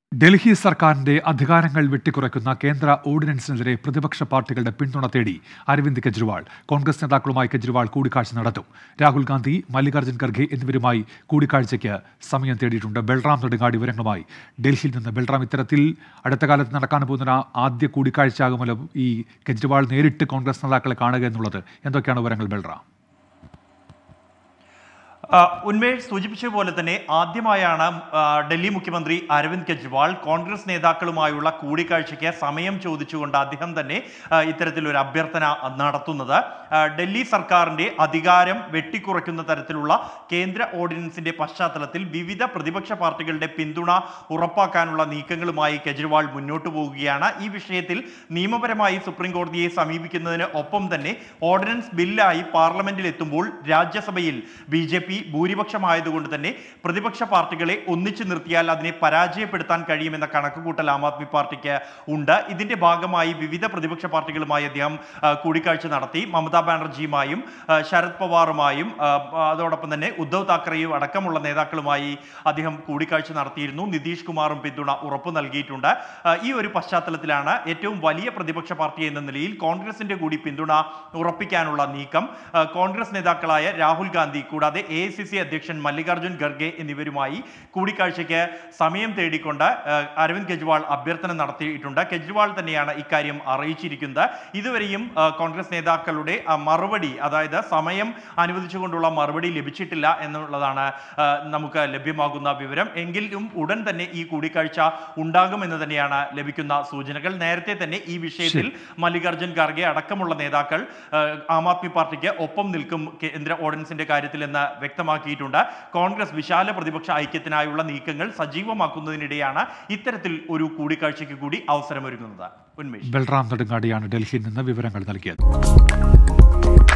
ഡൽഹി സർക്കാരിന്റെ അധികാരങ്ങൾ വെട്ടിക്കുറയ്ക്കുന്ന കേന്ദ്ര ഓർഡിനൻസിനെതിരെ പ്രതിപക്ഷ പാർട്ടികളുടെ പിന്തുണ തേടി അരവിന്ദ് കെജ്രിവാൾ കോൺഗ്രസ് നേതാക്കളുമായി കെജ്രിവാൾ കൂടിക്കാഴ്ച നടത്തും രാഹുൽ ഗാന്ധി മല്ലികാർജ്ജുൻ ഖർഗെ എന്നിവരുമായി കൂടിക്കാഴ്ചയ്ക്ക് സമയം തേടിയിട്ടുണ്ട് ബൽറാം നെടുങ്ങാടി വിവരങ്ങളുമായി ഡൽഹിയിൽ നിന്ന് ബൽറാം ഇത്തരത്തിൽ അടുത്ത കാലത്ത് നടക്കാൻ പോകുന്ന ആദ്യ കൂടിക്കാഴ്ചയാകുമല്ലോ ഈ കെജ്രിവാൾ നേരിട്ട് കോൺഗ്രസ് നേതാക്കളെ കാണുക എന്നുള്ളത് എന്തൊക്കെയാണ് വിവരങ്ങൾ ബൽറാം ആ, ഉന്മേഷ് സൂചിപ്പിച്ച പോലെ തന്നെ ആദ്യമായാണ് ആ, ഡൽഹി മുഖ്യമന്ത്രി അരവിന്ദ് കെജ്രിവാൾ കോൺഗ്രസ് നേതാക്കളുമായുള്ള കൂടിക്കാഴ്ചയ്ക്ക് സമയം ചോദിച്ചുകൊണ്ട് അദ്ദേഹം തന്നെ ആ, ഇത്തരത്തിലൊരു അഭ്യർത്ഥന നടത്തുന്നത് ആ, ഡൽഹി സർക്കാരിന്റെ അധികാരം വെട്ടിക്കുറയ്ക്കുന്ന തരത്തിലുള്ള കേന്ദ്ര ഓർഡിനൻസിന്റെ പശ്ചാത്തലത്തിൽ വിവിധ പ്രതിപക്ഷ പാർട്ടികളുടെ പിന്തുണ ഉറപ്പാക്കാനുള്ള നീക്കങ്ങളുമായി കെജ്രിവാൾ മുന്നോട്ട് പോവുകയാണ് ഈ വിഷയത്തിൽ നിയമപരമായി സുപ്രീം കോടതിയെ സമീപിക്കുന്നതിന് ഒപ്പം തന്നെ ഓർഡിനൻസ് ബില്ലായി പാർലമെന്റിൽ എത്തുമ്പോൾ രാജ്യസഭയിൽ ബി ജെ പി ഭൂരിപക്ഷമായതുകൊണ്ട് തന്നെ പ്രതിപക്ഷ പാർട്ടികളെ ഒന്നിച്ചു നിർത്തിയാൽ അതിനെ പരാജയപ്പെടുത്താൻ കഴിയുമെന്ന കണക്കുകൂട്ടൽ ആം ആദ്മി പാർട്ടിക്ക് ഉണ്ട് ഇതിന്റെ ഭാഗമായി വിവിധ പ്രതിപക്ഷ പാർട്ടികളുമായി അദ്ദേഹം ആ, കൂടിക്കാഴ്ച നടത്തി മമതാ ബാനർജിയുമായും ആ, ശരത് പവാറുമായും ആ, അതോടൊപ്പം തന്നെ ഉദ്ധവ് താക്കറെയും അടക്കമുള്ള നേതാക്കളുമായി അദ്ദേഹം കൂടിക്കാഴ്ച നടത്തിയിരുന്നു നിതീഷ് കുമാറും പിന്തുണ ഉറപ്പു നൽകിയിട്ടുണ്ട് ആ, ഈ ഒരു പശ്ചാത്തലത്തിലാണ് ഏറ്റവും വലിയ പ്രതിപക്ഷ പാർട്ടി എന്ന നിലയിൽ കോൺഗ്രസിന്റെ കൂടി പിന്തുണ ഉറപ്പിക്കാനുള്ള നീക്കം ആ, കോൺഗ്രസ് നേതാക്കളായ രാഹുൽ ഗാന്ധി കൂടാതെ എ അധ്യക്ഷൻ മല്ലികാർജ്ജുൻ ഖർഗെ എന്നിവരുമായി കൂടിക്കാഴ്ചയ്ക്ക് സമയം തേടിക്കൊണ്ട് ആ, അരവിന്ദ് കെജ്രിവാൾ അഭ്യർത്ഥന നടത്തിയിട്ടുണ്ട് കെജ്രിവാൾ തന്നെയാണ് ഇക്കാര്യം അറിയിച്ചിരിക്കുന്നത് ഇതുവരെയും ആ, കോൺഗ്രസ് നേതാക്കളുടെ ആ, മറുപടി അതായത് സമയം അനുവദിച്ചുകൊണ്ടുള്ള മറുപടി ലഭിച്ചിട്ടില്ല എന്നുള്ളതാണ് ആ, നമുക്ക് ലഭ്യമാകുന്ന വിവരം എങ്കിലും ഉടൻ തന്നെ ഈ കൂടിക്കാഴ്ച ഉണ്ടാകുമെന്ന് തന്നെയാണ് ലഭിക്കുന്ന സൂചനകൾ നേരത്തെ തന്നെ ഈ വിഷയത്തിൽ മല്ലികാർജ്ജുൻ ഖാർഗെ അടക്കമുള്ള നേതാക്കൾ ആ, ആം ആദ്മി പാർട്ടിക്ക് ഒപ്പം നിൽക്കും കേന്ദ്ര ഓർഡിനൻസിന്റെ കാര്യത്തിൽ എന്ന് വ്യക്തമാക്കിയിട്ടുണ്ട് കോൺഗ്രസ് വിശാല പ്രതിപക്ഷ ഐക്യത്തിനായുള്ള നീക്കങ്ങൾ സജീവമാക്കുന്നതിനിടെയാണ് ഇത്തരത്തിൽ ഒരു കൂടിക്കാഴ്ചയ്ക്ക് കൂടി അവസരമൊരുങ്ങുന്നത് ഉന്മേഷ് ബൽറാം നെടുങ്ങാടിയാണ് ഡൽഹിയിൽ നിന്ന് വിവരങ്ങൾ നൽകിയത്